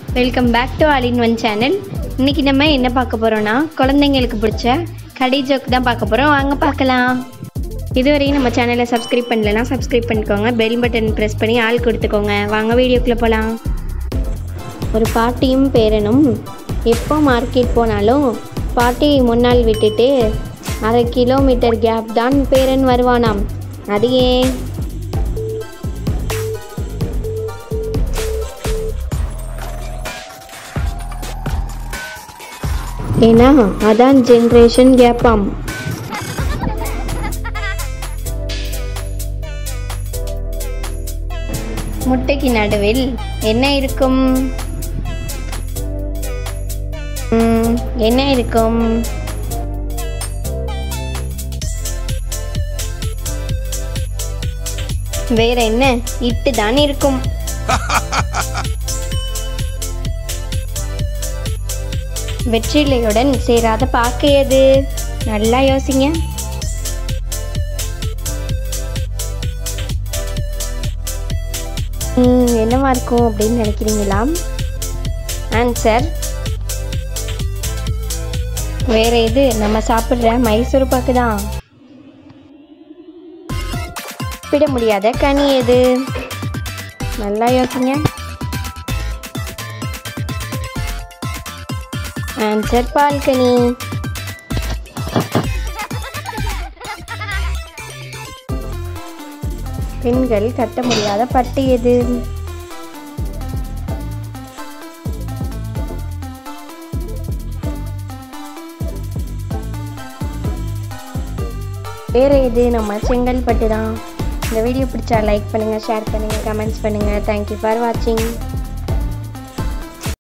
welcome back to all in one channel இன்னைக்கு நம்ம என்ன பார்க்க போகிறோம்னா குழந்தைங்களுக்கு பிடிச்ச கடை ஜோக் தான் பார்க்க போகிறோம் வாங்க பார்க்கலாம் இதுவரையும் நம்ம சேனலை சப்ஸ்கிரைப் பண்ணலைன்னா சப்ஸ்கிரைப் பண்ணிக்கோங்க பெல் பட்டன் ப்ரெஸ் பண்ணி ஆள் கொடுத்துக்கோங்க வாங்க வீடியோக்குள்ளே போகலாம் ஒரு பாட்டியும் பேரனும் எப்போ மார்க்கெட் போனாலும் பாட்டியை முன்னால் விட்டுட்டு அரை கிலோமீட்டர் கேப் தான் பேரன் வருவானாம் அது ஏன் ஏன்னா அதான் ஜென்ரேஷன் கேப்பாம் முட்டைக்கு நடுவில் என்ன இருக்கும் ம், என்ன இருக்கும் வேற என்ன இட்டு தான் இருக்கும் வெற்றிலையுடன் சேராத பாக்கு எது நல்லா யோசிங்க ம், என்னவா இருக்கும் அப்படின்னு நினைக்கிறீங்களா ஆன்சர் வேற எது நம்ம சாப்பிட்ற மைசூர் பாக்கு தான் பிட முடியாத கனி எது நல்லா யோசிங்க ஆன்சர் பால்கனி பெண்கள் கட்ட முடியாத பட்டு எது வேற எது நம்ம செங்கல்பட்டு தான் இந்த வீடியோ பிடிச்சா லைக் பண்ணுங்கள் ஷேர் பண்ணுங்கள் கமெண்ட்ஸ் பண்ணுங்கள் தேங்க்யூ ஃபார் வாட்சிங்